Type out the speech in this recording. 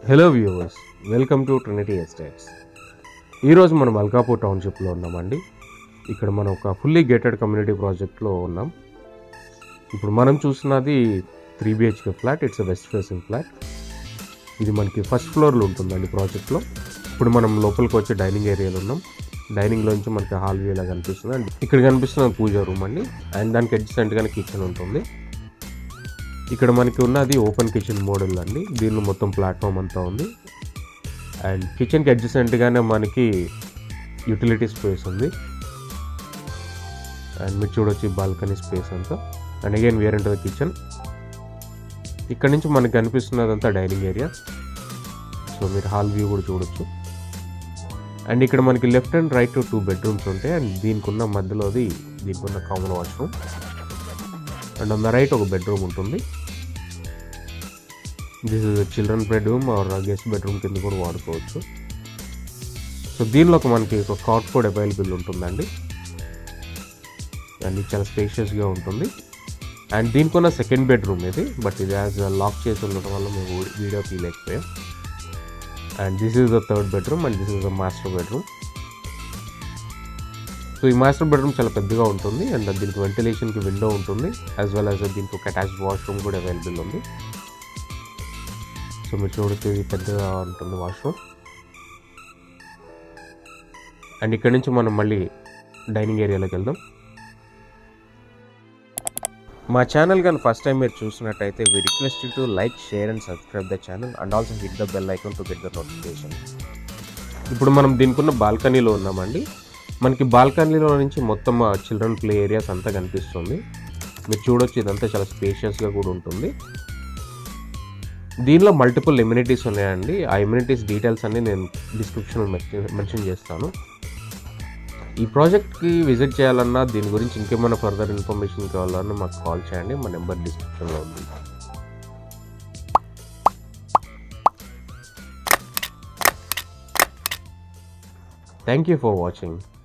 hello viewers welcome to Trinity Estates ఈరోజు మనం అల్కాపూర్ టౌన్షిప్లో ఉన్నామండి ఇక్కడ మనం ఒక ఫుల్లీ గేటెడ్ కమ్యూనిటీ ప్రాజెక్ట్లో ఉన్నాం ఇప్పుడు మనం చూస్తున్నది three BHK flat it's west facing flat ఇది మనకి ఫస్ట్ ఫ్లోర్లో ఉంటుందండి ప్రాజెక్ట్లో ఇప్పుడు మనం లోపలికి వచ్చి డైనింగ్ ఏరియాలో ఉన్నాం డైనింగ్లోంచి మనకి హాల్ వ్యూ ఇలా కనిపిస్తుంది అండ్ ఇక్కడ కనిపిస్తున్న పూజ రూమ్ అండి అండ్ దానికి అడ్జసెంట్గానే కిచెన్ ఉంటుంది ఇక్కడ మనకి ఉన్నది ఓపెన్ కిచెన్ మోడల్ అండి దీనిలో మొత్తం ప్లాట్ఫామ్ అంతా ఉంది అండ్ కిచెన్కి అడ్జసెంట్గానే మనకి యూటిలిటీ స్పేస్ ఉంది అండ్ మీరు చూడొచ్చు బాల్కనీ స్పేస్ అంతా and again where the kitchen ఇక్కడ నుంచి మనకి కనిపిస్తున్నదంతా డైనింగ్ ఏరియా సో మీరు హాల్ వ్యూ కూడా చూడొచ్చు అండ్ ఇక్కడ మనకి left and right two bedrooms ఉంటాయి అండ్ దీనికి ఉన్న మధ్యలోది దీనికి ఉన్న common washroom and on the right ఒక బెడ్రూమ్ ఉంటుంది this is children bedroom or guest bedroom కింద కూడా వాడుకోవచ్చు సో దీనిలో ఒక మనకి ఒక కాట్ కూడా అవైలబుల్ ఉంటుందండి అండ్ ఇది చాలా స్పేషియస్గా ఉంటుంది అండ్ దీనికి ఉన్న సెకండ్ బెడ్రూమ్ ఇది బట్ ఇది యాజ్ లాక్ చేసి ఉండటం వల్ల మేము వీడియో తీయలేకపోయాం and this is the third bedroom and this is the master bedroom so ఈ మాస్టర్ బెడ్రూమ్ చాలా పెద్దగా ఉంటుంది అండ్ దీనికి వెంటిలేషన్కి విండో ఉంటుంది యాజ్ వెల్ యాజ్ దీనికి ఒక అటాచ్డ్ వాష్రూమ్ కూడా అవైలబుల్ ఉంది సో మీరు చూడొచ్చు ఇది పెద్దగా ఉంటుంది వాష్రూమ్ అండ్ ఇక్కడ నుంచి మనం మళ్ళీ డైనింగ్ ఏరియాలోకి వెళ్దాం మా ఛానల్ కానీ ఫస్ట్ టైం మీరు చూసినట్టయితే we request to like share and subscribe the channel and also hit the bell icon to get the notification ఇప్పుడు మనం దీనికున్న బాల్కనీలో ఉన్నామండి మనకి బాల్కనీలో నుంచి మొత్తం చిల్డ్రన్ ప్లే ఏరియాస్ అంతా కనిపిస్తుంది మీరు చూడొచ్చు ఇదంతా చాలా స్పేషియస్గా కూడా ఉంటుంది దీనిలో మల్టిపుల్ ఎమ్యూనిటీస్ ఉన్నాయండి ఆ ఎమ్యూనిటీస్ డీటెయిల్స్ అన్ని నేను డిస్క్రిప్షన్లో మెన్షన్ చేస్తాను ఈ ప్రాజెక్ట్కి విజిట్ చేయాలన్నా దీని గురించి ఇంకేమైనా ఫర్దర్ ఇన్ఫర్మేషన్ కావాలన్నా మాకు కాల్ చేయండి మా నెంబర్ డిస్క్రిప్షన్లో ఉంది థ్యాంక్ యూ ఫర్ వాచింగ్